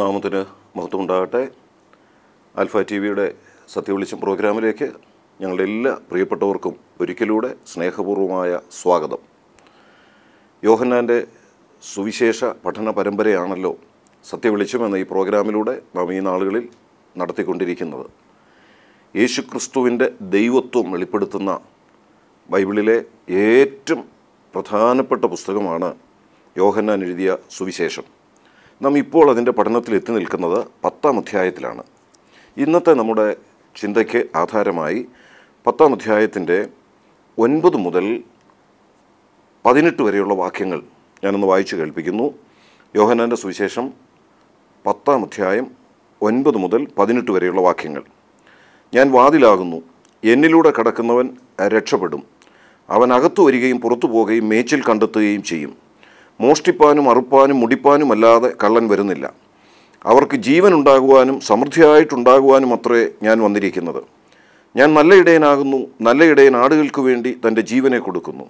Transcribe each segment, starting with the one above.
ദൈവനാമത്തിന് മഹത്വം ഉണ്ടാകട്ടെ ആൽഫ ടി വിയുടെ സത്യവിളിച്ചം പ്രോഗ്രാമിലേക്ക് ഞങ്ങളുടെ എല്ലാ പ്രിയപ്പെട്ടവർക്കും ഒരിക്കലൂടെ സ്നേഹപൂർവമായ സ്വാഗതം യോഹന്നാൻ്റെ സുവിശേഷ പഠന പരമ്പരയാണല്ലോ സത്യവിളിച്ചം എന്ന ഈ പ്രോഗ്രാമിലൂടെ നാം ഈ നാളുകളിൽ നടത്തിക്കൊണ്ടിരിക്കുന്നത് യേശുക്രിസ്തുവിൻ്റെ ദൈവത്വം വെളിപ്പെടുത്തുന്ന ബൈബിളിലെ ഏറ്റവും പ്രധാനപ്പെട്ട പുസ്തകമാണ് യോഹന്നാൻ എഴുതിയ സുവിശേഷം നാം ഇപ്പോൾ അതിൻ്റെ പഠനത്തിൽ എത്തി നിൽക്കുന്നത് പത്താം അധ്യായത്തിലാണ് ഇന്നത്തെ നമ്മുടെ ചിന്തയ്ക്ക് ആധാരമായി പത്താം അധ്യായത്തിൻ്റെ ഒൻപത് മുതൽ പതിനെട്ട് വരെയുള്ള വാക്യങ്ങൾ ഞാനൊന്ന് വായിച്ചു കേൾപ്പിക്കുന്നു യോഹന്നാൻ്റെ സുവിശേഷം പത്താം അധ്യായം ഒൻപത് മുതൽ പതിനെട്ട് വരെയുള്ള വാക്യങ്ങൾ ഞാൻ വാതിലാകുന്നു എന്നിലൂടെ കടക്കുന്നവൻ രക്ഷപ്പെടും അവൻ അകത്തു വരികയും പുറത്തു പോവുകയും മേച്ചിൽ കണ്ടെത്തുകയും ചെയ്യും മോഷ്ടിപ്പാനും അറുപ്പാനും മുടിപ്പാനും അല്ലാതെ കള്ളൻ വരുന്നില്ല അവർക്ക് ജീവൻ ഉണ്ടാകുവാനും സമൃദ്ധിയായിട്ടുണ്ടാകുവാനും അത്രേ ഞാൻ വന്നിരിക്കുന്നത് ഞാൻ നല്ല ഇടയനാകുന്നു നല്ല ഇടയൻ ആടുകൾക്ക് വേണ്ടി തൻ്റെ ജീവനെ കൊടുക്കുന്നു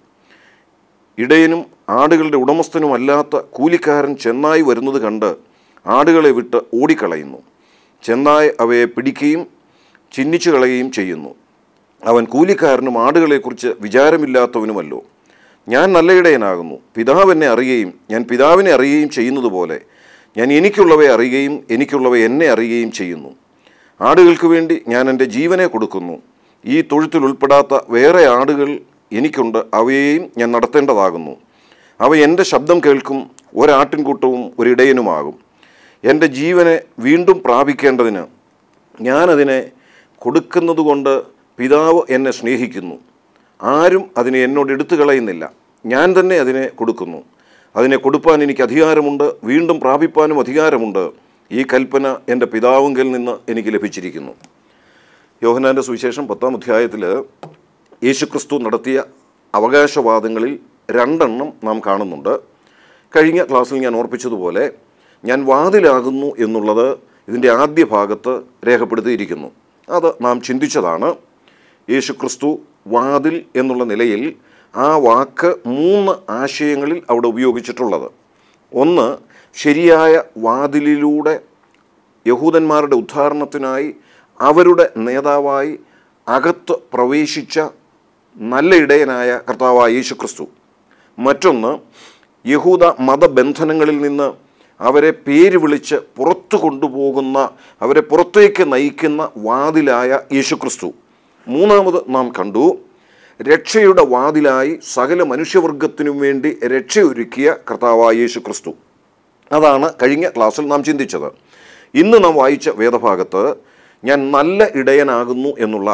ഇടയനും ആടുകളുടെ ഉടമസ്ഥനുമല്ലാത്ത കൂലിക്കാരൻ ചെന്നായി വരുന്നത് കണ്ട് ആടുകളെ വിട്ട് ഓടിക്കളയുന്നു ചെന്നായ് അവയെ പിടിക്കുകയും ചിഹ്നിച്ചു കളയുകയും ചെയ്യുന്നു അവൻ കൂലിക്കാരനും ആടുകളെക്കുറിച്ച് വിചാരമില്ലാത്തവനുമല്ലോ ഞാൻ നല്ല ഇടയനാകുന്നു പിതാവ് എന്നെ അറിയുകയും ഞാൻ പിതാവിനെ അറിയുകയും ചെയ്യുന്നത് പോലെ ഞാൻ എനിക്കുള്ളവയെ അറിയുകയും എനിക്കുള്ളവ എന്നെ അറിയുകയും ചെയ്യുന്നു ആടുകൾക്ക് വേണ്ടി ഞാൻ എൻ്റെ ജീവനെ കൊടുക്കുന്നു ഈ തൊഴുത്തിൽ ഉൾപ്പെടാത്ത വേറെ ആടുകൾ എനിക്കുണ്ട് അവയെയും ഞാൻ നടത്തേണ്ടതാകുന്നു അവ എൻ്റെ ശബ്ദം കേൾക്കും ഒരാട്ടിൻകൂട്ടവും ഒരിടയനുമാകും എൻ്റെ ജീവനെ വീണ്ടും പ്രാപിക്കേണ്ടതിന് ഞാനതിനെ കൊടുക്കുന്നതുകൊണ്ട് പിതാവ് എന്നെ സ്നേഹിക്കുന്നു ആരും അതിനെ എന്നോട് എടുത്തു കളയുന്നില്ല ഞാൻ തന്നെ അതിനെ കൊടുക്കുന്നു അതിനെ കൊടുപ്പാൻ എനിക്ക് അധികാരമുണ്ട് വീണ്ടും പ്രാപിപ്പാനും അധികാരമുണ്ട് ഈ കൽപ്പന എൻ്റെ പിതാവുങ്കിൽ നിന്ന് എനിക്ക് ലഭിച്ചിരിക്കുന്നു യോഹനാൻ്റെ സുവിശേഷം പത്താം അധ്യായത്തിൽ യേശുക്രിസ്തു നടത്തിയ അവകാശവാദങ്ങളിൽ രണ്ടെണ്ണം നാം കാണുന്നുണ്ട് കഴിഞ്ഞ ക്ലാസ്സിൽ ഞാൻ ഓർപ്പിച്ചതുപോലെ ഞാൻ വാതിലാകുന്നു എന്നുള്ളത് ഇതിൻ്റെ ആദ്യ ഭാഗത്ത് രേഖപ്പെടുത്തിയിരിക്കുന്നു അത് നാം ചിന്തിച്ചതാണ് യേശുക്രിസ്തു വാതിൽ എന്നുള്ള നിലയിൽ ആ വാക്ക് മൂന്ന് ആശയങ്ങളിൽ അവിടെ ഉപയോഗിച്ചിട്ടുള്ളത് ഒന്ന് ശരിയായ വാതിലിലൂടെ യഹൂദന്മാരുടെ ഉദ്ധാരണത്തിനായി അവരുടെ നേതാവായി അകത്ത് പ്രവേശിച്ച നല്ല ഇടയനായ കർത്താവായ യേശുക്രിസ്തു മറ്റൊന്ന് യഹൂദ മതബന്ധനങ്ങളിൽ നിന്ന് അവരെ പേര് വിളിച്ച് പുറത്തു കൊണ്ടുപോകുന്ന അവരെ പുറത്തേക്ക് നയിക്കുന്ന വാതിലായ യേശുക്രിസ്തു മൂന്നാമത് നാം കണ്ടു രക്ഷയുടെ വാതിലായി സകല മനുഷ്യവർഗത്തിനും വേണ്ടി രക്ഷയൊരുക്കിയ കർത്താവായ യേശു ക്രിസ്തു അതാണ് കഴിഞ്ഞ ക്ലാസ്സിൽ നാം ചിന്തിച്ചത് ഇന്ന് നാം വായിച്ച വേദഭാഗത്ത് ഞാൻ നല്ല ഇടയനാകുന്നു എന്നുള്ള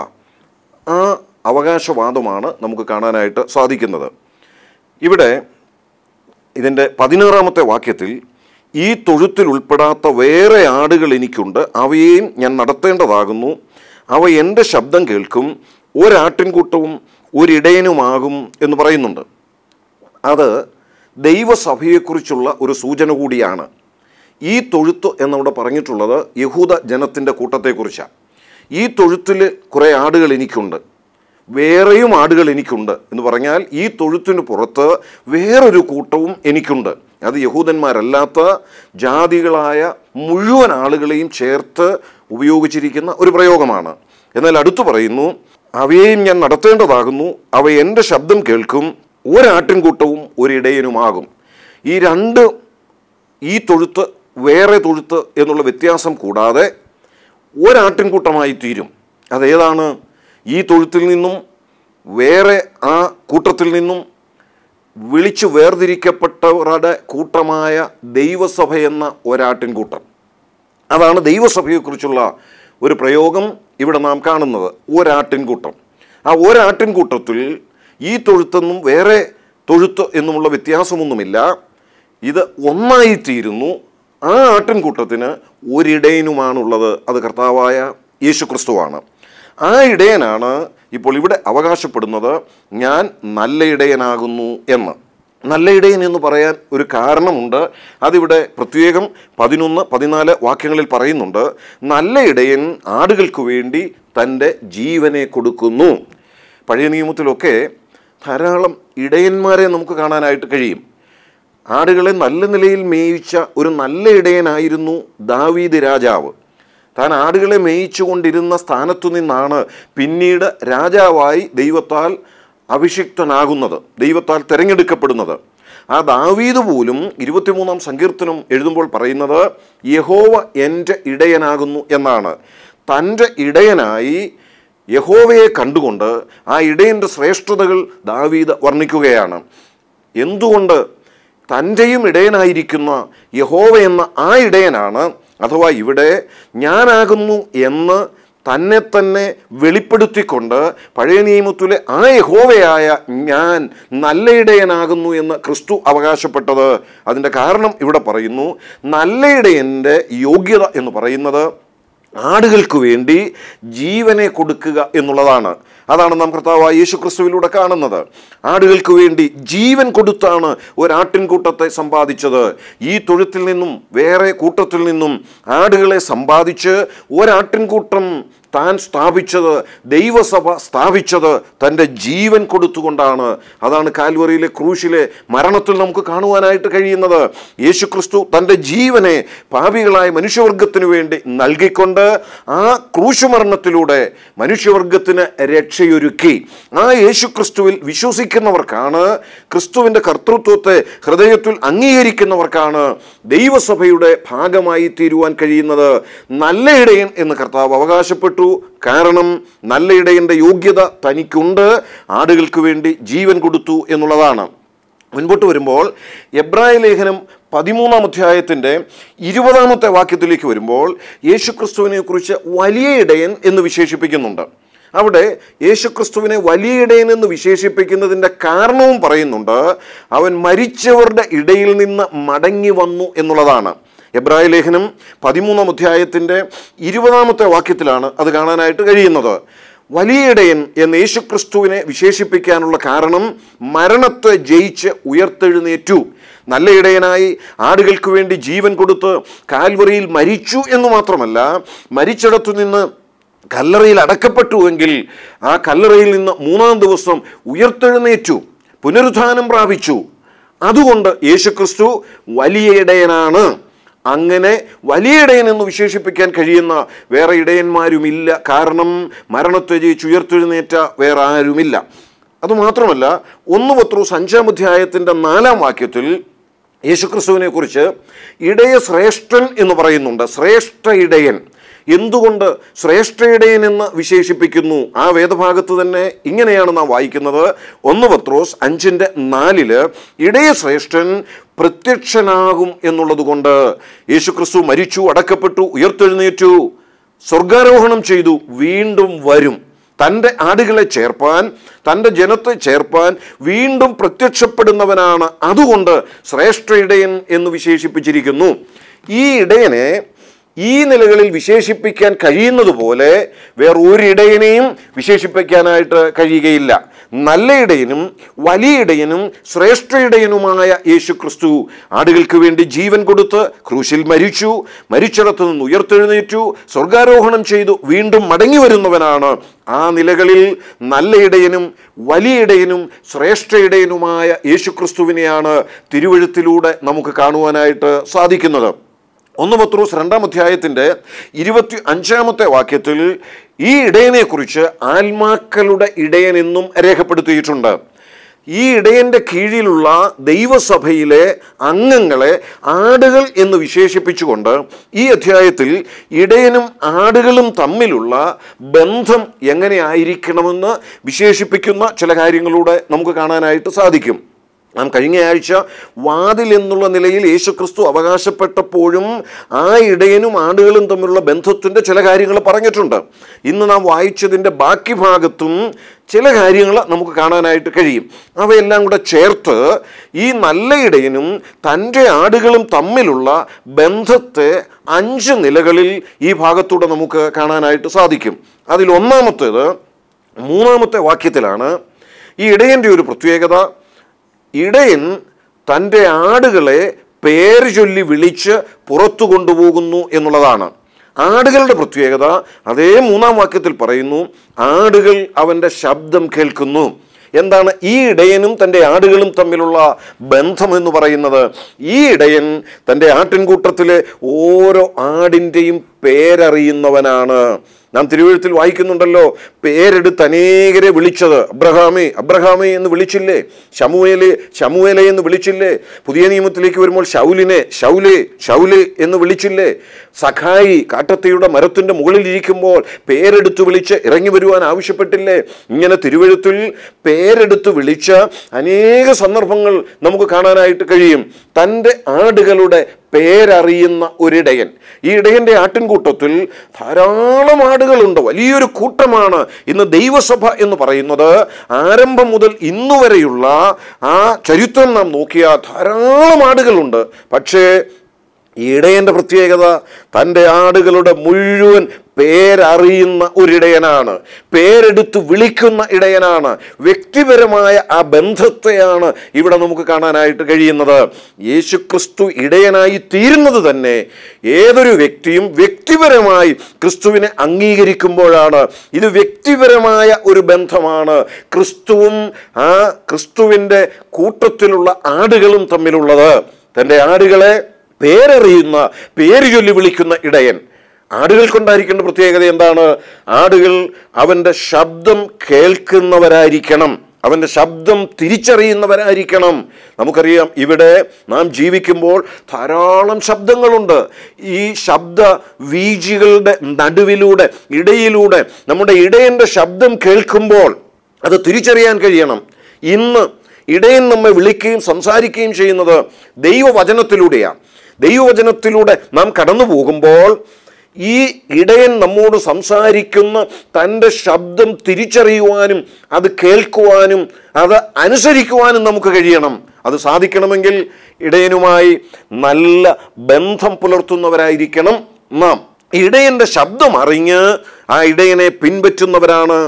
ആ അവകാശവാദമാണ് നമുക്ക് കാണാനായിട്ട് സാധിക്കുന്നത് ഇവിടെ ഇതിൻ്റെ പതിനാറാമത്തെ വാക്യത്തിൽ ഈ തൊഴുത്തിൽ ഉൾപ്പെടാത്ത വേറെ ആടുകൾ എനിക്കുണ്ട് അവയെയും ഞാൻ നടത്തേണ്ടതാകുന്നു അവ എൻ്റെ ശബ്ദം കേൾക്കും ഒരാട്ടിൻകൂട്ടവും ഒരിടയനുമാകും എന്ന് പറയുന്നുണ്ട് അത് ദൈവസഭയെക്കുറിച്ചുള്ള ഒരു സൂചന കൂടിയാണ് ഈ തൊഴുത്ത് എന്നവിടെ പറഞ്ഞിട്ടുള്ളത് യഹൂദ ജനത്തിൻ്റെ കൂട്ടത്തെക്കുറിച്ചാണ് ഈ തൊഴുത്തിൽ കുറേ ആടുകൾ എനിക്കുണ്ട് വേറെയും ആടുകൾ എനിക്കുണ്ട് എന്ന് പറഞ്ഞാൽ ഈ തൊഴുത്തിന് പുറത്ത് വേറൊരു കൂട്ടവും എനിക്കുണ്ട് അത് യഹൂദന്മാരല്ലാത്ത ജാതികളായ മുഴുവൻ ആളുകളെയും ചേർത്ത് ഉപയോഗിച്ചിരിക്കുന്ന ഒരു പ്രയോഗമാണ് എന്നാൽ അടുത്തു പറയുന്നു അവയെയും ഞാൻ നടത്തേണ്ടതാകുന്നു അവ എൻ്റെ ശബ്ദം കേൾക്കും ഒരാട്ടിൻകൂട്ടവും ഒരിടയനുമാകും ഈ രണ്ട് ഈ തൊഴുത്ത് വേറെ തൊഴുത്ത് എന്നുള്ള വ്യത്യാസം കൂടാതെ ഒരാട്ടിൻകൂട്ടമായി തീരും അതേതാണ് ഈ തൊഴുത്തിൽ നിന്നും വേറെ ആ കൂട്ടത്തിൽ നിന്നും വിളിച്ചു വേർതിരിക്കപ്പെട്ടവരുടെ കൂട്ടമായ ദൈവസഭ എന്ന ഒരാട്ടിൻകൂട്ടം അതാണ് ദൈവസഭയെക്കുറിച്ചുള്ള ഒരു പ്രയോഗം ഇവിടെ നാം കാണുന്നത് ഒരാട്ടിൻകൂട്ടം ആ ഒരാട്ടിൻകൂട്ടത്തിൽ ഈ തൊഴുത്തെന്നും വേറെ തൊഴുത്ത് എന്നുമുള്ള വ്യത്യാസമൊന്നുമില്ല ഇത് ഒന്നായിത്തീരുന്നു ആ ആട്ടിൻകൂട്ടത്തിന് ഒരിടയനുമാണുള്ളത് അത് കർത്താവായ യേശു ക്രിസ്തുവാണ് ആ ഇടയനാണ് ഇപ്പോൾ ഇവിടെ അവകാശപ്പെടുന്നത് ഞാൻ നല്ല ഇടയനാകുന്നു എന്ന് നല്ല ഇടയൻ എന്ന് പറയാൻ ഒരു കാരണമുണ്ട് അതിവിടെ പ്രത്യേകം പതിനൊന്ന് പതിനാല് വാക്യങ്ങളിൽ പറയുന്നുണ്ട് നല്ല ഇടയൻ ആടുകൾക്ക് വേണ്ടി തൻ്റെ ജീവനെ കൊടുക്കുന്നു പഴയ നിയമത്തിലൊക്കെ ധാരാളം ഇടയന്മാരെ നമുക്ക് കാണാനായിട്ട് കഴിയും ആടുകളെ നല്ല നിലയിൽ മേയിച്ച ഒരു നല്ല ഇടയനായിരുന്നു ദാവീദ് രാജാവ് താൻ ആടുകളെ മേയിച്ചു കൊണ്ടിരുന്ന സ്ഥാനത്തു നിന്നാണ് പിന്നീട് രാജാവായി ദൈവത്താൽ അഭിഷിക്തനാകുന്നത് ദൈവത്താൽ തിരഞ്ഞെടുക്കപ്പെടുന്നത് ആ ദാവീദ് പോലും ഇരുപത്തിമൂന്നാം സങ്കീർത്തനം എഴുതുമ്പോൾ പറയുന്നത് യഹോവ എൻ്റെ ഇടയനാകുന്നു എന്നാണ് തൻ്റെ ഇടയനായി യഹോവയെ കണ്ടുകൊണ്ട് ആ ഇടയൻ്റെ ശ്രേഷ്ഠതകൾ ദാവീദ് വർണ്ണിക്കുകയാണ് എന്തുകൊണ്ട് തൻ്റെയും ഇടയനായിരിക്കുന്ന യഹോവ എന്ന ആ ഇടയനാണ് അഥവാ ഇവിടെ ഞാനാകുന്നു എന്ന് തന്നെ തന്നെ വെളിപ്പെടുത്തിക്കൊണ്ട് പഴയ നിയമത്തിലെ ആ യഹോവയായ ഞാൻ നല്ല ഇടയനാകുന്നു എന്ന് ക്രിസ്തു അവകാശപ്പെട്ടത് അതിൻ്റെ കാരണം ഇവിടെ പറയുന്നു നല്ല ഇടയൻ്റെ യോഗ്യത എന്ന് പറയുന്നത് ആടുകൾക്ക് വേണ്ടി ജീവനെ കൊടുക്കുക എന്നുള്ളതാണ് അതാണ് നാം കർത്താവായ യേശു ക്രിസ്തുവിലൂടെ കാണുന്നത് ആടുകൾക്ക് വേണ്ടി ജീവൻ കൊടുത്താണ് ഒരാട്ടിൻകൂട്ടത്തെ സമ്പാദിച്ചത് ഈ തൊഴുത്തിൽ നിന്നും വേറെ കൂട്ടത്തിൽ നിന്നും ആടുകളെ സമ്പാദിച്ച് ഒരാട്ടിൻകൂട്ടം താൻ സ്ഥാപിച്ചത് ദൈവസഭ സ്ഥാപിച്ചത് തൻ്റെ ജീവൻ കൊടുത്തുകൊണ്ടാണ് അതാണ് കാൽവറിയിലെ ക്രൂശിലെ മരണത്തിൽ നമുക്ക് കാണുവാനായിട്ട് കഴിയുന്നത് യേശു ക്രിസ്തു തൻ്റെ ജീവനെ പാപികളായ മനുഷ്യവർഗത്തിനു വേണ്ടി നൽകിക്കൊണ്ട് ആ ക്രൂശ് മരണത്തിലൂടെ മനുഷ്യവർഗത്തിന് രക്ഷയൊരുക്കി ആ യേശു ക്രിസ്തുവിൽ വിശ്വസിക്കുന്നവർക്കാണ് ക്രിസ്തുവിൻ്റെ കർത്തൃത്വത്തെ ഹൃദയത്തിൽ അംഗീകരിക്കുന്നവർക്കാണ് ദൈവസഭയുടെ ഭാഗമായി തീരുവാൻ കഴിയുന്നത് നല്ല ഇടയൻ എന്ന് കർത്താവ് അവകാശപ്പെട്ടു കാരണം നല്ല ഇടയൻ്റെ യോഗ്യത തനിക്കുണ്ട് ആടുകൾക്ക് വേണ്ടി ജീവൻ കൊടുത്തു എന്നുള്ളതാണ് മുൻപോട്ട് വരുമ്പോൾ എബ്രായ ലേഖനം പതിമൂന്നാം അധ്യായത്തിൻ്റെ ഇരുപതാമത്തെ വാക്യത്തിലേക്ക് വരുമ്പോൾ യേശുക്രിസ്തുവിനെ കുറിച്ച് വലിയ ഇടയൻ എന്ന് വിശേഷിപ്പിക്കുന്നുണ്ട് അവിടെ യേശുക്രിസ്തുവിനെ വലിയ ഇടയൻ എന്ന് വിശേഷിപ്പിക്കുന്നതിൻ്റെ കാരണവും പറയുന്നുണ്ട് അവൻ മരിച്ചവരുടെ ഇടയിൽ നിന്ന് മടങ്ങി വന്നു എന്നുള്ളതാണ് എബ്രായ ലേഖനം പതിമൂന്നാം അധ്യായത്തിൻ്റെ ഇരുപതാമത്തെ വാക്യത്തിലാണ് അത് കാണാനായിട്ട് കഴിയുന്നത് വലിയ ഇടയൻ എന്ന് യേശുക്രിസ്തുവിനെ വിശേഷിപ്പിക്കാനുള്ള കാരണം മരണത്തെ ജയിച്ച് ഉയർത്തെഴുന്നേറ്റു നല്ല ഇടയനായി ആടുകൾക്ക് വേണ്ടി ജീവൻ കൊടുത്ത് കാൽവറിയിൽ മരിച്ചു എന്ന് മാത്രമല്ല മരിച്ചിടത്തു നിന്ന് കല്ലറയിൽ അടക്കപ്പെട്ടുവെങ്കിൽ ആ കല്ലറയിൽ നിന്ന് മൂന്നാം ദിവസം ഉയർത്തെഴുന്നേറ്റു പുനരുത്ഥാനം പ്രാപിച്ചു അതുകൊണ്ട് യേശുക്രിസ്തു വലിയ ഇടയനാണ് അങ്ങനെ വലിയ ഇടയൻ എന്ന് വിശേഷിപ്പിക്കാൻ കഴിയുന്ന വേറെ ഇടയന്മാരുമില്ല കാരണം മരണത്തെ ജയിച്ച് ഉയർത്തെഴുന്നേറ്റ വേറെ ആരുമില്ല അതുമാത്രമല്ല ഒന്ന് പത്രോസ് അഞ്ചാം അധ്യായത്തിൻ്റെ നാലാം വാക്യത്തിൽ യേശുക്രിസ്തുവിനെ കുറിച്ച് ഇടയ ശ്രേഷ്ഠൻ എന്ന് പറയുന്നുണ്ട് ശ്രേഷ്ഠ ഇടയൻ എന്തുകൊണ്ട് ശ്രേഷ്ഠ ഇടയൻ എന്ന് വിശേഷിപ്പിക്കുന്നു ആ വേദഭാഗത്ത് തന്നെ ഇങ്ങനെയാണ് നാം വായിക്കുന്നത് ഒന്ന് പത്രോസ് അഞ്ചിൻ്റെ നാലില് ഇടയ ശ്രേഷ്ഠൻ പ്രത്യക്ഷനാകും എന്നുള്ളത് കൊണ്ട് യേശുക്രിസ്തു മരിച്ചു അടക്കപ്പെട്ടു ഉയർത്തെഴുന്നേറ്റു സ്വർഗാരോഹണം ചെയ്തു വീണ്ടും വരും തൻ്റെ ആടുകളെ ചേർപ്പാൻ തൻ്റെ ജനത്തെ ചേർപ്പാൻ വീണ്ടും പ്രത്യക്ഷപ്പെടുന്നവനാണ് അതുകൊണ്ട് ശ്രേഷ്ഠ ഇടയൻ എന്ന് വിശേഷിപ്പിച്ചിരിക്കുന്നു ഈ ഇടയനെ ഈ നിലകളിൽ വിശേഷിപ്പിക്കാൻ കഴിയുന്നത് പോലെ വേറൊരിടയനെയും വിശേഷിപ്പിക്കാനായിട്ട് കഴിയുകയില്ല നല്ല ഇടയനും വലിയ ഇടയനും ശ്രേഷ്ഠ ഇടയനുമായ യേശു ക്രിസ്തു ആടുകൾക്ക് വേണ്ടി ജീവൻ കൊടുത്ത് ക്രൂശിൽ മരിച്ചു മരിച്ചിടത്തു നിന്ന് ഉയർത്തെഴുന്നേറ്റു സ്വർഗാരോഹണം ചെയ്തു വീണ്ടും മടങ്ങി വരുന്നവനാണ് ആ നിലകളിൽ നല്ല ഇടയനും വലിയ ഇടയനും ശ്രേഷ്ഠ ഇടയനുമായ യേശു ക്രിസ്തുവിനെയാണ് തിരുവഴുത്തിലൂടെ നമുക്ക് കാണുവാനായിട്ട് സാധിക്കുന്നത് ഒന്ന് പത്രോസ് രണ്ടാം അധ്യായത്തിൻ്റെ ഇരുപത്തി അഞ്ചാമത്തെ വാക്യത്തിൽ ഈ ഇടയനെക്കുറിച്ച് ആത്മാക്കളുടെ ഇടയൻ എന്നും രേഖപ്പെടുത്തിയിട്ടുണ്ട് ഈ ഇടയൻ്റെ കീഴിലുള്ള ദൈവസഭയിലെ അംഗങ്ങളെ ആടുകൾ എന്ന് വിശേഷിപ്പിച്ചുകൊണ്ട് ഈ അധ്യായത്തിൽ ഇടയനും ആടുകളും തമ്മിലുള്ള ബന്ധം എങ്ങനെ ആയിരിക്കണമെന്ന് വിശേഷിപ്പിക്കുന്ന ചില കാര്യങ്ങളിലൂടെ നമുക്ക് കാണാനായിട്ട് സാധിക്കും നാം കഴിഞ്ഞ ആഴ്ച വാതിൽ എന്നുള്ള നിലയിൽ യേശുക്രിസ്തു അവകാശപ്പെട്ടപ്പോഴും ആ ഇടയനും ആടുകളും തമ്മിലുള്ള ബന്ധത്തിൻ്റെ ചില കാര്യങ്ങൾ പറഞ്ഞിട്ടുണ്ട് ഇന്ന് നാം വായിച്ചതിൻ്റെ ബാക്കി ഭാഗത്തും ചില കാര്യങ്ങൾ നമുക്ക് കാണാനായിട്ട് കഴിയും അവയെല്ലാം കൂടെ ചേർത്ത് ഈ നല്ല ഇടയനും തൻ്റെ ആടുകളും തമ്മിലുള്ള ബന്ധത്തെ അഞ്ച് നിലകളിൽ ഈ ഭാഗത്തൂടെ നമുക്ക് കാണാനായിട്ട് സാധിക്കും അതിൽ ഒന്നാമത്തേത് മൂന്നാമത്തെ വാക്യത്തിലാണ് ഈ ഇടയൻ്റെ ഒരു പ്രത്യേകത ഇടയൻ തൻ്റെ ആടുകളെ പേര് ചൊല്ലി വിളിച്ച് പുറത്തു കൊണ്ടുപോകുന്നു എന്നുള്ളതാണ് ആടുകളുടെ പ്രത്യേകത അതേ മൂന്നാം വാക്യത്തിൽ പറയുന്നു ആടുകൾ അവൻ്റെ ശബ്ദം കേൾക്കുന്നു എന്താണ് ഈ ഇടയനും തൻ്റെ ആടുകളും തമ്മിലുള്ള ബന്ധം എന്ന് പറയുന്നത് ഈ ഇടയൻ തൻ്റെ ആട്ടിൻകൂട്ടത്തിലെ ഓരോ ആടിൻ്റെയും പേരറിയുന്നവനാണ് നാം തിരുവഴുത്തിൽ വായിക്കുന്നുണ്ടല്ലോ പേരെടുത്ത് അനേകരെ വിളിച്ചത് അബ്രഹാമേ അബ്രഹാമേ എന്ന് വിളിച്ചില്ലേ ശമുവേലെ ശമുവേലെ എന്ന് വിളിച്ചില്ലേ പുതിയ നിയമത്തിലേക്ക് വരുമ്പോൾ ശൗലിനെ ശൗലേ ശൗലേ എന്ന് വിളിച്ചില്ലേ സഖായി കാട്ടത്തിയുടെ മരത്തിൻ്റെ മുകളിൽ ഇരിക്കുമ്പോൾ പേരെടുത്ത് വിളിച്ച് ഇറങ്ങി വരുവാൻ ആവശ്യപ്പെട്ടില്ലേ ഇങ്ങനെ തിരുവഴുത്തിൽ പേരെടുത്ത് വിളിച്ച അനേക സന്ദർഭങ്ങൾ നമുക്ക് കാണാനായിട്ട് കഴിയും തൻ്റെ ആടുകളുടെ പേരറിയുന്ന ഒരിടയൻ ഈ ഇടയന്റെ ആട്ടിൻകൂട്ടത്തിൽ ധാരാളം ആടുകളുണ്ട് വലിയൊരു കൂട്ടമാണ് ഇന്ന് ദൈവസഭ എന്ന് പറയുന്നത് ആരംഭം മുതൽ ഇന്നു വരെയുള്ള ആ ചരിത്രം നാം നോക്കിയാൽ ധാരാളം ആടുകളുണ്ട് പക്ഷേ ഈ ഇടയന്റെ പ്രത്യേകത തൻ്റെ ആടുകളുടെ മുഴുവൻ പേരറിയുന്ന ഒരിടയനാണ് പേരെടുത്ത് വിളിക്കുന്ന ഇടയനാണ് വ്യക്തിപരമായ ആ ബന്ധത്തെയാണ് ഇവിടെ നമുക്ക് കാണാനായിട്ട് കഴിയുന്നത് യേശുക്രിസ്തു ഇടയനായി തീരുന്നത് തന്നെ ഏതൊരു വ്യക്തിയും വ്യക്തിപരമായി ക്രിസ്തുവിനെ അംഗീകരിക്കുമ്പോഴാണ് ഇത് വ്യക്തിപരമായ ഒരു ബന്ധമാണ് ക്രിസ്തുവും ആ ക്രിസ്തുവിൻ്റെ കൂട്ടത്തിലുള്ള ആടുകളും തമ്മിലുള്ളത് തൻ്റെ ആടുകളെ പേരറിയുന്ന പേര് ചൊല്ലി വിളിക്കുന്ന ഇടയൻ ആടുകൾക്കുണ്ടായിരിക്കേണ്ട പ്രത്യേകത എന്താണ് ആടുകൾ അവൻ്റെ ശബ്ദം കേൾക്കുന്നവരായിരിക്കണം അവൻ്റെ ശബ്ദം തിരിച്ചറിയുന്നവരായിരിക്കണം നമുക്കറിയാം ഇവിടെ നാം ജീവിക്കുമ്പോൾ ധാരാളം ശബ്ദങ്ങളുണ്ട് ഈ ശബ്ദ വീജികളുടെ നടുവിലൂടെ ഇടയിലൂടെ നമ്മുടെ ഇടയൻ്റെ ശബ്ദം കേൾക്കുമ്പോൾ അത് തിരിച്ചറിയാൻ കഴിയണം ഇന്ന് ഇടയൻ നമ്മെ വിളിക്കുകയും സംസാരിക്കുകയും ചെയ്യുന്നത് ദൈവവചനത്തിലൂടെയാണ് ദൈവവചനത്തിലൂടെ നാം കടന്നു പോകുമ്പോൾ ഈ ഇടയൻ നമ്മോട് സംസാരിക്കുന്ന തൻ്റെ ശബ്ദം തിരിച്ചറിയുവാനും അത് കേൾക്കുവാനും അത് അനുസരിക്കുവാനും നമുക്ക് കഴിയണം അത് സാധിക്കണമെങ്കിൽ ഇടയനുമായി നല്ല ബന്ധം പുലർത്തുന്നവരായിരിക്കണം നാം ഇടയൻ്റെ ശബ്ദം അറിഞ്ഞ് ആ ഇടയനെ പിൻപറ്റുന്നവരാണ്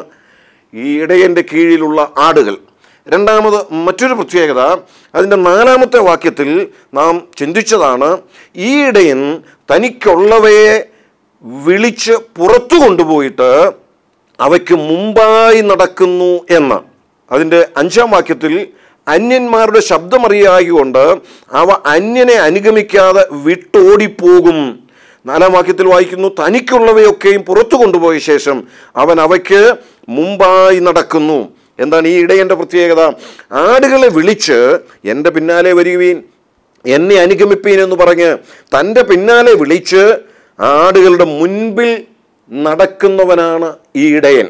ഈ ഇടയൻ്റെ കീഴിലുള്ള ആടുകൾ രണ്ടാമത് മറ്റൊരു പ്രത്യേകത അതിൻ്റെ നാലാമത്തെ വാക്യത്തിൽ നാം ചിന്തിച്ചതാണ് ഈ ഇടയൻ തനിക്കുള്ളവയെ വിളിച്ച് പുറത്തു കൊണ്ടുപോയിട്ട് അവയ്ക്ക് മുമ്പായി നടക്കുന്നു എന്ന് അതിൻ്റെ അഞ്ചാം വാക്യത്തിൽ അന്യന്മാരുടെ ശബ്ദമറിയാകൊണ്ട് അവ അന്യനെ അനുഗമിക്കാതെ വിട്ടോടിപ്പോകും നാലാം വാക്യത്തിൽ വായിക്കുന്നു തനിക്കുള്ളവയൊക്കെയും പുറത്തു കൊണ്ടുപോയ ശേഷം അവൻ അവയ്ക്ക് മുമ്പായി നടക്കുന്നു എന്താണ് ഈ ഇടയൻ്റെ പ്രത്യേകത ആടുകളെ വിളിച്ച് എൻ്റെ പിന്നാലെ വരികയും എന്നെ അനുഗമിപ്പീൻ എന്ന് പറഞ്ഞ് തൻ്റെ പിന്നാലെ വിളിച്ച് ആടുകളുടെ മുൻപിൽ നടക്കുന്നവനാണ് ഈ ഇടയൻ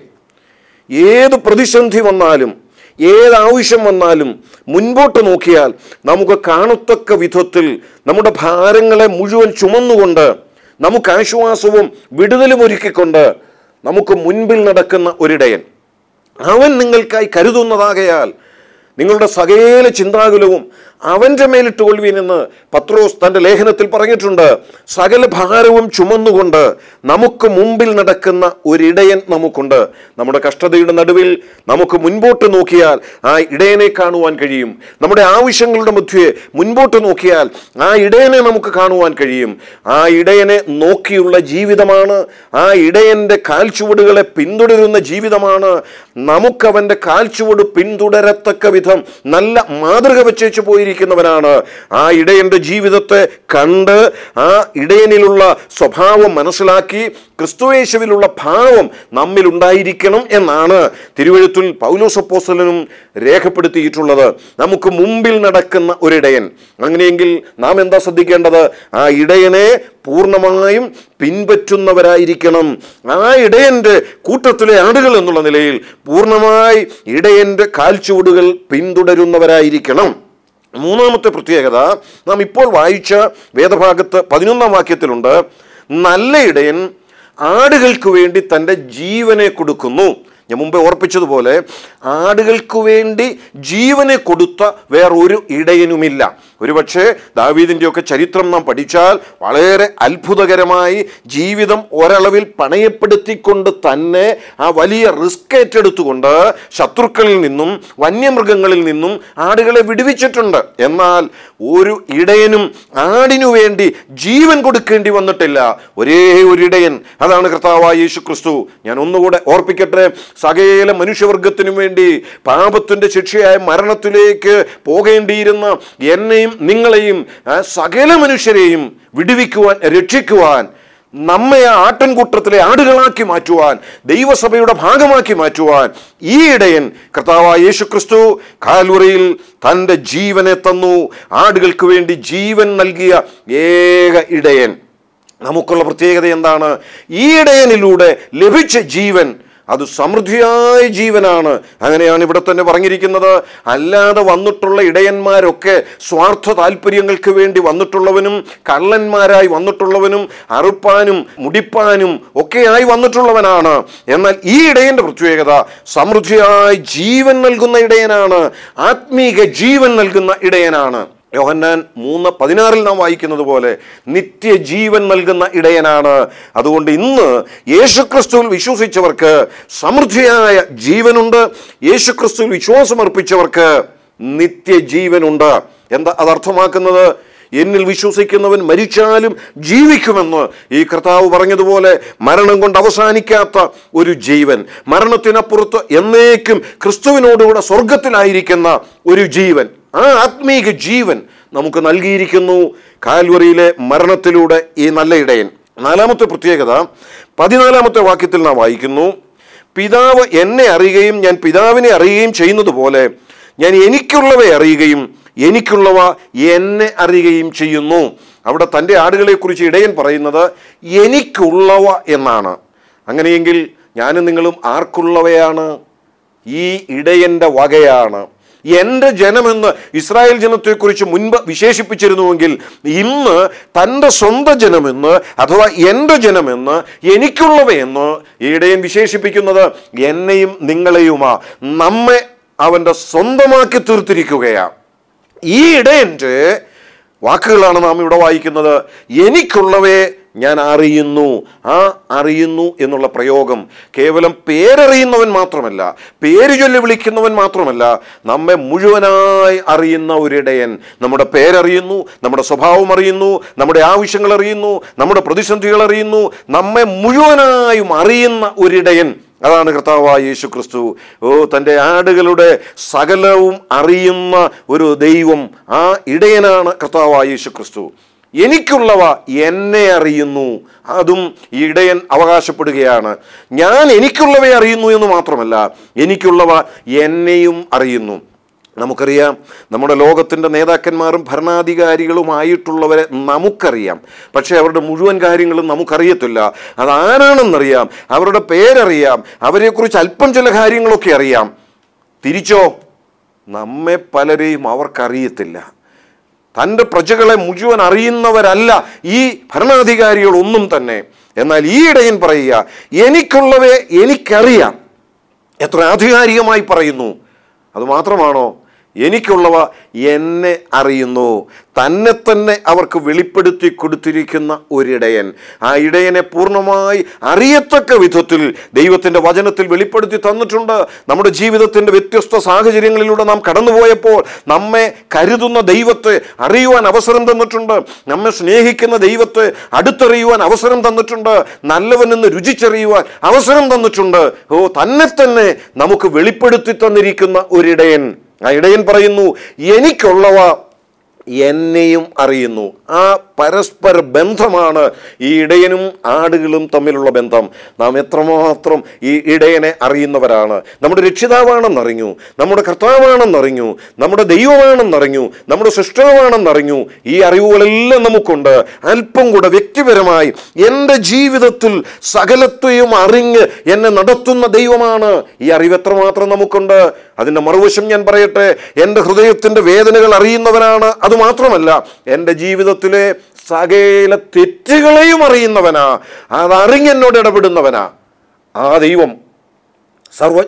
ഏത് പ്രതിസന്ധി വന്നാലും ഏത് ആവശ്യം വന്നാലും മുൻപോട്ട് നോക്കിയാൽ നമുക്ക് കാണത്തക്ക വിധത്തിൽ നമ്മുടെ ഭാരങ്ങളെ മുഴുവൻ ചുമന്നുകൊണ്ട് നമുക്ക് ആശ്വാസവും വിടുതലും ഒരുക്കിക്കൊണ്ട് നമുക്ക് മുൻപിൽ നടക്കുന്ന ഒരിടയൻ അവൻ നിങ്ങൾക്കായി കരുതുന്നതാകയാൽ നിങ്ങളുടെ സകല ചിന്താകുലവും അവൻ്റെ മേലിട്ട് കൊള്ളുവീനെന്ന് പത്രോസ് തൻ്റെ ലേഖനത്തിൽ പറഞ്ഞിട്ടുണ്ട് സകല ഭാരവും ചുമന്നുകൊണ്ട് നമുക്ക് മുമ്പിൽ നടക്കുന്ന ഒരിടയൻ നമുക്കുണ്ട് നമ്മുടെ കഷ്ടതയുടെ നടുവിൽ നമുക്ക് മുൻപോട്ട് നോക്കിയാൽ ആ ഇടയനെ കാണുവാൻ കഴിയും നമ്മുടെ ആവശ്യങ്ങളുടെ മധ്യേ മുൻപോട്ട് നോക്കിയാൽ ആ ഇടയനെ നമുക്ക് കാണുവാൻ കഴിയും ആ ഇടയനെ നോക്കിയുള്ള ജീവിതമാണ് ആ ഇടയൻ്റെ കാൽച്ചുവടുകളെ പിന്തുടരുന്ന ജീവിതമാണ് നമുക്കവൻ്റെ കാൽച്ചുവട് പിന്തുടരത്തക്ക വിധം നല്ല മാതൃക വെച്ചേച്ച് പോയിരിക്കുന്നവനാണ് ആ ഇടയൻ്റെ ജീവിതത്തെ കണ്ട് ആ ഇടയനിലുള്ള സ്വഭാവം മനസ്സിലാക്കി ക്രിസ്തുവേശുവിലുള്ള ഭാവം നമ്മിൽ ഉണ്ടായിരിക്കണം എന്നാണ് തിരുവഴുത്തിൽ പൗലോസപ്പോസലനും രേഖപ്പെടുത്തിയിട്ടുള്ളത് നമുക്ക് മുമ്പിൽ നടക്കുന്ന ഒരിടയൻ അങ്ങനെയെങ്കിൽ നാം എന്താ ശ്രദ്ധിക്കേണ്ടത് ആ ഇടയനെ പൂർണ്ണമായും പിൻപറ്റുന്നവരായിരിക്കണം ആ ഇടയൻ്റെ കൂട്ടത്തിലെ ആടുകൾ എന്നുള്ള നിലയിൽ പൂർണ്ണമായി ഇടയൻ്റെ കാൽച്ചുവടുകൾ പിന്തുടരുന്നവരായിരിക്കണം മൂന്നാമത്തെ പ്രത്യേകത നാം ഇപ്പോൾ വായിച്ച വേദഭാഗത്ത് പതിനൊന്നാം വാക്യത്തിലുണ്ട് നല്ല ഇടയൻ ആടുകൾക്ക് വേണ്ടി തൻ്റെ ജീവനെ കൊടുക്കുന്നു ഞാൻ മുമ്പേ ഓർപ്പിച്ചതുപോലെ ആടുകൾക്ക് വേണ്ടി ജീവനെ കൊടുത്ത വേറൊരു ഇടയനുമില്ല ഒരുപക്ഷെ ദാവീദിൻ്റെയൊക്കെ ചരിത്രം നാം പഠിച്ചാൽ വളരെ അത്ഭുതകരമായി ജീവിതം ഒരളവിൽ പണയപ്പെടുത്തിക്കൊണ്ട് തന്നെ ആ വലിയ റിസ്ക് ഏറ്റെടുത്തുകൊണ്ട് ശത്രുക്കളിൽ നിന്നും വന്യമൃഗങ്ങളിൽ നിന്നും ആടുകളെ വിടുവിച്ചിട്ടുണ്ട് എന്നാൽ ഒരു ഇടയനും ആടിനു വേണ്ടി ജീവൻ കൊടുക്കേണ്ടി വന്നിട്ടില്ല ഒരേ ഒരു ഇടയൻ അതാണ് കർത്താവായ യേശു ക്രിസ്തു ഞാൻ ഒന്നുകൂടെ ഓർപ്പിക്കട്ടെ സകല മനുഷ്യവർഗത്തിനും വേണ്ടി പാപത്തിന്റെ ശിക്ഷയായ മരണത്തിലേക്ക് പോകേണ്ടിയിരുന്ന എന്നെയും നിങ്ങളെയും ആ, സകല മനുഷ്യരെയും വിടുവിക്കുവാൻ രക്ഷിക്കുവാൻ നമ്മെ ആ ആട്ടിൻകൂട്ടത്തിലെ ആടുകളാക്കി മാറ്റുവാൻ ദൈവസഭയുടെ ഭാഗമാക്കി മാറ്റുവാൻ ഈ ഇടയൻ കർത്താവായ യേശു ക്രിസ്തു കാൽവറിയിൽ തൻ്റെ ജീവനെ തന്നു ആടുകൾക്ക് വേണ്ടി ജീവൻ നൽകിയ ഏക ഇടയൻ നമുക്കുള്ള പ്രത്യേകത എന്താണ് ഈ ഇടയനിലൂടെ ലഭിച്ച ജീവൻ അത് സമൃദ്ധിയായ ജീവനാണ് അങ്ങനെയാണ് ഇവിടെ തന്നെ പറഞ്ഞിരിക്കുന്നത് അല്ലാതെ വന്നിട്ടുള്ള ഇടയന്മാരൊക്കെ സ്വാർത്ഥ താല്പര്യങ്ങൾക്ക് വേണ്ടി വന്നിട്ടുള്ളവനും കള്ളന്മാരായി വന്നിട്ടുള്ളവനും അറുപ്പാനും മുടിപ്പാനും ഒക്കെയായി വന്നിട്ടുള്ളവനാണ് എന്നാൽ ഈ ഇടയന്റെ പ്രത്യേകത സമൃദ്ധിയായി ജീവൻ നൽകുന്ന ഇടയനാണ് ആത്മീക ജീവൻ നൽകുന്ന ഇടയനാണ് യോഹന്നാൻ മൂന്ന് പതിനാറിൽ നാം വായിക്കുന്നത് പോലെ നിത്യജീവൻ നൽകുന്ന ഇടയനാണ് അതുകൊണ്ട് ഇന്ന് യേശുക്രിസ്തുവിൽ വിശ്വസിച്ചവർക്ക് സമൃദ്ധിയായ ജീവനുണ്ട് യേശുക്രിസ്തുവിൽ വിശ്വാസം അർപ്പിച്ചവർക്ക് നിത്യജീവനുണ്ട് എന്താ അതർത്ഥമാക്കുന്നത് എന്നിൽ വിശ്വസിക്കുന്നവൻ മരിച്ചാലും ജീവിക്കുമെന്ന് ഈ കർത്താവ് പറഞ്ഞതുപോലെ മരണം കൊണ്ട് അവസാനിക്കാത്ത ഒരു ജീവൻ മരണത്തിനപ്പുറത്ത് എന്നേക്കും ക്രിസ്തുവിനോടുകൂടെ സ്വർഗത്തിലായിരിക്കുന്ന ഒരു ജീവൻ ആ ആത്മീക ജീവൻ നമുക്ക് നൽകിയിരിക്കുന്നു കാൽവറിയിലെ മരണത്തിലൂടെ ഈ നല്ല ഇടയൻ നാലാമത്തെ പ്രത്യേകത പതിനാലാമത്തെ വാക്യത്തിൽ നാം വായിക്കുന്നു പിതാവ് എന്നെ അറിയുകയും ഞാൻ പിതാവിനെ അറിയുകയും ചെയ്യുന്നത് പോലെ ഞാൻ എനിക്കുള്ളവയെ അറിയുകയും എനിക്കുള്ളവ എന്നെ അറിയുകയും ചെയ്യുന്നു അവിടെ തൻ്റെ ആടുകളെക്കുറിച്ച് ഇടയൻ പറയുന്നത് എനിക്കുള്ളവ എന്നാണ് അങ്ങനെയെങ്കിൽ ഞാനും നിങ്ങളും ആർക്കുള്ളവയാണ് ഈ ഇടയൻ്റെ വകയാണ് എൻ്റെ ജനമെന്ന് ഇസ്രായേൽ ജനത്തെക്കുറിച്ച് മുൻപ് വിശേഷിപ്പിച്ചിരുന്നുവെങ്കിൽ ഇന്ന് തൻ്റെ സ്വന്തം ജനമെന്ന് അഥവാ എൻ്റെ ജനമെന്ന് എനിക്കുള്ളവയെന്ന് ഈ ഇടയൻ വിശേഷിപ്പിക്കുന്നത് എന്നെയും നിങ്ങളെയുമാ നമ്മെ അവൻ്റെ സ്വന്തമാക്കി തീർത്തിരിക്കുകയാണ് ഈ ഇടയൻ്റെ വാക്കുകളാണ് നാം ഇവിടെ വായിക്കുന്നത് എനിക്കുള്ളവയെ ഞാൻ അറിയുന്നു ആ അറിയുന്നു എന്നുള്ള പ്രയോഗം കേവലം പേരറിയുന്നവൻ മാത്രമല്ല പേര് ചൊല്ലി വിളിക്കുന്നവൻ മാത്രമല്ല നമ്മെ മുഴുവനായി അറിയുന്ന ഒരിടയൻ നമ്മുടെ പേരറിയുന്നു നമ്മുടെ സ്വഭാവം അറിയുന്നു നമ്മുടെ ആവശ്യങ്ങൾ അറിയുന്നു നമ്മുടെ പ്രതിസന്ധികൾ അറിയുന്നു നമ്മെ മുഴുവനായും അറിയുന്ന ഒരിടയൻ അതാണ് കർത്താവായ യേശു ക്രിസ്തു ഓ തൻ്റെ ആടുകളുടെ സകലവും അറിയുന്ന ഒരു ദൈവം ആ ഇടയനാണ് കർത്താവായ യേശു ക്രിസ്തു എനിക്കുള്ളവ എന്നെ അറിയുന്നു അതും ഈ ഇടയൻ അവകാശപ്പെടുകയാണ് ഞാൻ എനിക്കുള്ളവയെ അറിയുന്നു എന്ന് മാത്രമല്ല എനിക്കുള്ളവ എന്നെയും അറിയുന്നു നമുക്കറിയാം നമ്മുടെ ലോകത്തിൻ്റെ നേതാക്കന്മാരും ഭരണാധികാരികളുമായിട്ടുള്ളവരെ നമുക്കറിയാം പക്ഷേ അവരുടെ മുഴുവൻ കാര്യങ്ങളും നമുക്കറിയത്തില്ല അതാരാണെന്നറിയാം അവരുടെ പേരറിയാം അവരെക്കുറിച്ച് അല്പം ചില കാര്യങ്ങളൊക്കെ അറിയാം തിരിച്ചോ നമ്മെ പലരെയും അവർക്കറിയത്തില്ല തൻ്റെ പ്രജകളെ മുഴുവൻ അറിയുന്നവരല്ല ഈ ഭരണാധികാരികളൊന്നും തന്നെ എന്നാൽ ഈ ഇടയൻ പറയുക എനിക്കുള്ളവയെ എനിക്കറിയാം എത്ര ആധികാരികമായി പറയുന്നു അതുമാത്രമാണോ എനിക്കുള്ളവ എന്നെ അറിയുന്നു തന്നെ തന്നെ അവർക്ക് വെളിപ്പെടുത്തി കൊടുത്തിരിക്കുന്ന ഒരിടയൻ ആ ഇടയനെ പൂർണ്ണമായി അറിയത്തക്ക വിധത്തിൽ ദൈവത്തിൻ്റെ വചനത്തിൽ വെളിപ്പെടുത്തി തന്നിട്ടുണ്ട് നമ്മുടെ ജീവിതത്തിൻ്റെ വ്യത്യസ്ത സാഹചര്യങ്ങളിലൂടെ നാം കടന്നുപോയപ്പോൾ നമ്മെ കരുതുന്ന ദൈവത്തെ അറിയുവാൻ അവസരം തന്നിട്ടുണ്ട് നമ്മെ സ്നേഹിക്കുന്ന ദൈവത്തെ അടുത്തറിയുവാൻ അവസരം തന്നിട്ടുണ്ട് നല്ലവനെന്ന് രുചിച്ചറിയുവാൻ അവസരം തന്നിട്ടുണ്ട് ഓ തന്നെ തന്നെ നമുക്ക് വെളിപ്പെടുത്തി തന്നിരിക്കുന്ന ഒരിടയൻ ആ ഇടയൻ പറയുന്നു എനിക്കുള്ളവ എന്നെയും അറിയുന്നു ആ പരസ്പര ബന്ധമാണ് ഈ ഇടയനും ആടുകളും തമ്മിലുള്ള ബന്ധം നാം എത്രമാത്രം ഈ ഇടയനെ അറിയുന്നവരാണ് നമ്മുടെ രക്ഷിതാവാണെന്നറിഞ്ഞു നമ്മുടെ കർത്താവാണെന്നറിഞ്ഞു നമ്മുടെ ദൈവമാണെന്നറിഞ്ഞു നമ്മുടെ സൃഷ്ടാവാണെന്നറിഞ്ഞു ഈ അറിവുകളെല്ലാം നമുക്കുണ്ട് അല്പം കൂടെ വ്യക്തിപരമായി എൻ്റെ ജീവിതത്തിൽ സകലത്തെയും അറിഞ്ഞ് എന്നെ നടത്തുന്ന ദൈവമാണ് ഈ അറിവ് എത്രമാത്രം നമുക്കുണ്ട് അതിൻ്റെ മറുവശം ഞാൻ പറയട്ടെ എൻ്റെ ഹൃദയത്തിൻ്റെ വേദനകൾ അറിയുന്നവനാണ് അതുമാത്രമല്ല എൻ്റെ ജീവിതത്തിലെ സകല തെറ്റുകളെയും അറിയുന്നവനാ അതറിഞ്ഞ് എന്നോട് ഇടപെടുന്നവനാ ആ ദൈവം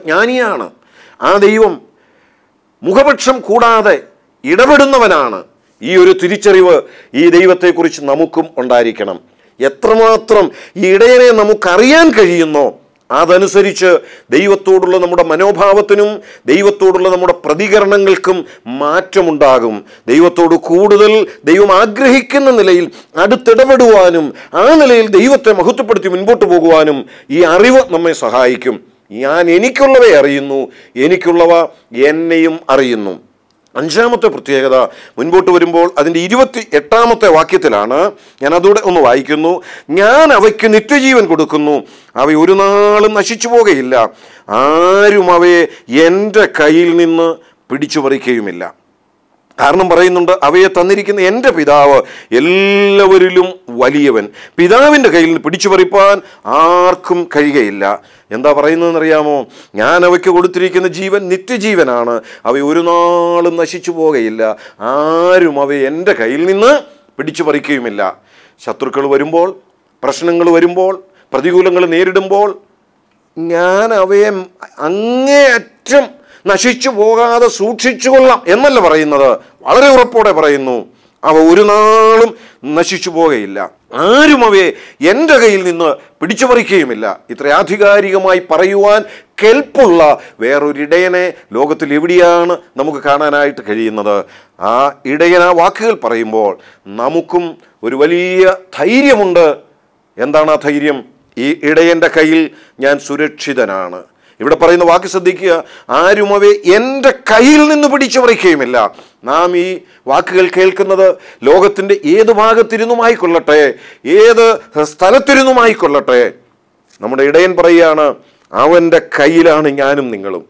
സർവജ്ഞാനിയാണ് ആ ദൈവം മുഖപക്ഷം കൂടാതെ ഇടപെടുന്നവനാണ് ഈ ഒരു തിരിച്ചറിവ് ഈ ദൈവത്തെക്കുറിച്ച് നമുക്കും ഉണ്ടായിരിക്കണം എത്രമാത്രം ഈ ഇടയനെ നമുക്കറിയാൻ കഴിയുന്നോ അതനുസരിച്ച് ദൈവത്തോടുള്ള നമ്മുടെ മനോഭാവത്തിനും ദൈവത്തോടുള്ള നമ്മുടെ പ്രതികരണങ്ങൾക്കും മാറ്റമുണ്ടാകും ദൈവത്തോട് കൂടുതൽ ദൈവം ആഗ്രഹിക്കുന്ന നിലയിൽ അടുത്തിടപെടുവാനും ആ നിലയിൽ ദൈവത്തെ മഹത്വപ്പെടുത്തി മുൻപോട്ട് പോകുവാനും ഈ അറിവ് നമ്മെ സഹായിക്കും ഞാൻ എനിക്കുള്ളവയെ അറിയുന്നു എനിക്കുള്ളവ എന്നെയും അറിയുന്നു അഞ്ചാമത്തെ പ്രത്യേകത മുൻപോട്ട് വരുമ്പോൾ അതിൻ്റെ ഇരുപത്തി എട്ടാമത്തെ വാക്യത്തിലാണ് ഞാൻ അതൂടെ ഒന്ന് വായിക്കുന്നു ഞാൻ അവയ്ക്ക് നിത്യജീവൻ കൊടുക്കുന്നു അവ ഒരു നാളും നശിച്ചു പോകുകയില്ല ആരും അവയെ എൻ്റെ കയ്യിൽ നിന്ന് പിടിച്ചു പറിക്കുകയുമില്ല കാരണം പറയുന്നുണ്ട് അവയെ തന്നിരിക്കുന്ന എൻ്റെ പിതാവ് എല്ലാവരിലും വലിയവൻ പിതാവിൻ്റെ കയ്യിൽ നിന്ന് പിടിച്ചു പറിപ്പാൻ ആർക്കും കഴിയുകയില്ല എന്താ പറയുന്നതെന്നറിയാമോ ഞാൻ അവയ്ക്ക് കൊടുത്തിരിക്കുന്ന ജീവൻ നിത്യജീവനാണ് അവ ഒരു നാളും നശിച്ചു പോകുകയില്ല ആരും അവയെ എൻ്റെ കയ്യിൽ നിന്ന് പിടിച്ചു പറിക്കുകയുമില്ല ശത്രുക്കൾ വരുമ്പോൾ പ്രശ്നങ്ങൾ വരുമ്പോൾ പ്രതികൂലങ്ങൾ നേരിടുമ്പോൾ ഞാൻ അവയെ അങ്ങേയറ്റം നശിച്ചു പോകാതെ സൂക്ഷിച്ചുകൊള്ളാം എന്നല്ല പറയുന്നത് വളരെ ഉറപ്പോടെ പറയുന്നു അവ ഒരു നാളും നശിച്ചു പോകുകയില്ല ആരും അവയെ എൻ്റെ കയ്യിൽ നിന്ന് പിടിച്ചു പറിക്കുകയുമില്ല ഇത്ര ആധികാരികമായി പറയുവാൻ കെൽപ്പുള്ള വേറൊരിടയനെ ലോകത്തിൽ എവിടെയാണ് നമുക്ക് കാണാനായിട്ട് കഴിയുന്നത് ആ ഇടയൻ ആ വാക്കുകൾ പറയുമ്പോൾ നമുക്കും ഒരു വലിയ ധൈര്യമുണ്ട് എന്താണ് ആ ധൈര്യം ഈ ഇടയൻ്റെ കയ്യിൽ ഞാൻ സുരക്ഷിതനാണ് ഇവിടെ പറയുന്ന വാക്ക് ശ്രദ്ധിക്കുക ആരും അവയെ എൻ്റെ കയ്യിൽ നിന്ന് പിടിച്ചു പറിക്കുകയുമില്ല നാം ഈ വാക്കുകൾ കേൾക്കുന്നത് ലോകത്തിൻ്റെ ഏത് ഭാഗത്തിരുന്നുമായിക്കൊള്ളട്ടെ ഏത് സ്ഥലത്തിരുന്നുമായിക്കൊള്ളട്ടെ നമ്മുടെ ഇടയൻ പറയുകയാണ് അവൻ്റെ കയ്യിലാണ് ഞാനും നിങ്ങളും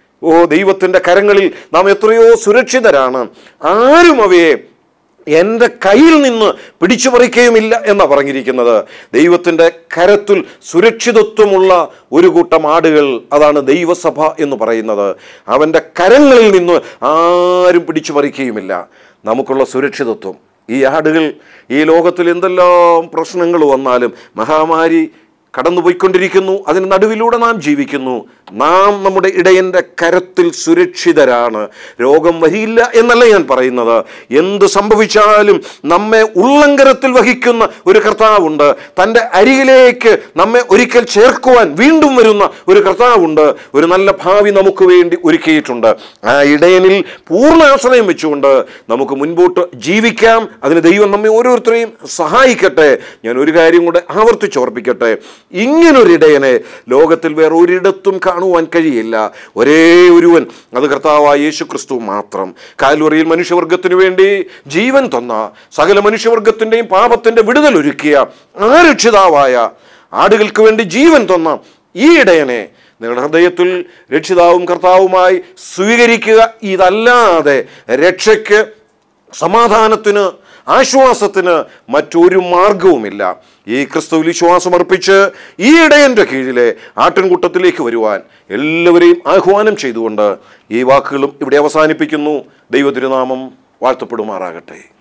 ഓ ദൈവത്തിൻ്റെ കരങ്ങളിൽ നാം എത്രയോ സുരക്ഷിതരാണ് ആരും അവയെ എൻ്റെ കയ്യിൽ നിന്ന് പിടിച്ചു പറിക്കുകയുമില്ല എന്നാ പറഞ്ഞിരിക്കുന്നത് ദൈവത്തിൻ്റെ കരത്തിൽ സുരക്ഷിതത്വമുള്ള ഒരു കൂട്ടം ആടുകൾ അതാണ് ദൈവസഭ എന്ന് പറയുന്നത് അവൻ്റെ കരങ്ങളിൽ നിന്ന് ആരും പിടിച്ചു പറിക്കുകയുമില്ല നമുക്കുള്ള സുരക്ഷിതത്വം ഈ ആടുകൾ ഈ ലോകത്തിൽ എന്തെല്ലാം പ്രശ്നങ്ങൾ വന്നാലും മഹാമാരി കടന്നുപോയിക്കൊണ്ടിരിക്കുന്നു അതിന് നടുവിലൂടെ നാം ജീവിക്കുന്നു നാം നമ്മുടെ ഇടയൻ്റെ കരത്തിൽ സുരക്ഷിതരാണ് രോഗം വരിയില്ല എന്നല്ല ഞാൻ പറയുന്നത് എന്ത് സംഭവിച്ചാലും നമ്മെ ഉള്ളങ്കരത്തിൽ വഹിക്കുന്ന ഒരു കർത്താവുണ്ട് തൻ്റെ അരികിലേക്ക് നമ്മെ ഒരിക്കൽ ചേർക്കുവാൻ വീണ്ടും വരുന്ന ഒരു കർത്താവുണ്ട് ഒരു നല്ല ഭാവി നമുക്ക് വേണ്ടി ഒരുക്കിയിട്ടുണ്ട് ആ ഇടയനിൽ പൂർണ്ണ ആശ്രയം വെച്ചുകൊണ്ട് നമുക്ക് മുൻപോട്ട് ജീവിക്കാം അതിന് ദൈവം നമ്മെ ഓരോരുത്തരെയും സഹായിക്കട്ടെ ഞാൻ ഒരു കാര്യം കൂടെ ആവർത്തിച്ചോർപ്പിക്കട്ടെ ഇങ്ങനൊരു ഇടയനെ ലോകത്തിൽ വേറെ ഒരിടത്തും കാണുവാൻ കഴിയില്ല ഒരേ ഒരുവൻ അത് കർത്താവായ യേശു ക്രിസ്തു മാത്രം കാൽവറിയിൽ മനുഷ്യവർഗത്തിനു വേണ്ടി ജീവൻ തന്ന സകല മനുഷ്യവർഗത്തിൻ്റെയും പാപത്തിൻ്റെ വിടുതൽ ഒരുക്കിയ ആ രക്ഷിതാവായ ആടുകൾക്ക് വേണ്ടി ജീവൻ തന്ന ഈ ഇടയനെ നിങ്ങളുടെ ഹൃദയത്തിൽ രക്ഷിതാവും കർത്താവുമായി സ്വീകരിക്കുക ഇതല്ലാതെ രക്ഷയ്ക്ക് സമാധാനത്തിന് ആശ്വാസത്തിന് മറ്റൊരു മാർഗവുമില്ല ഈ ക്രിസ്തുവിൽ വിശ്വാസം അർപ്പിച്ച് ഈ ഇടയൻ്റെ കീഴിലെ ആട്ടിൻകൂട്ടത്തിലേക്ക് വരുവാൻ എല്ലാവരെയും ആഹ്വാനം ചെയ്തുകൊണ്ട് ഈ വാക്കുകളും ഇവിടെ അവസാനിപ്പിക്കുന്നു ദൈവതിരുനാമം വാഴ്ത്തപ്പെടുമാറാകട്ടെ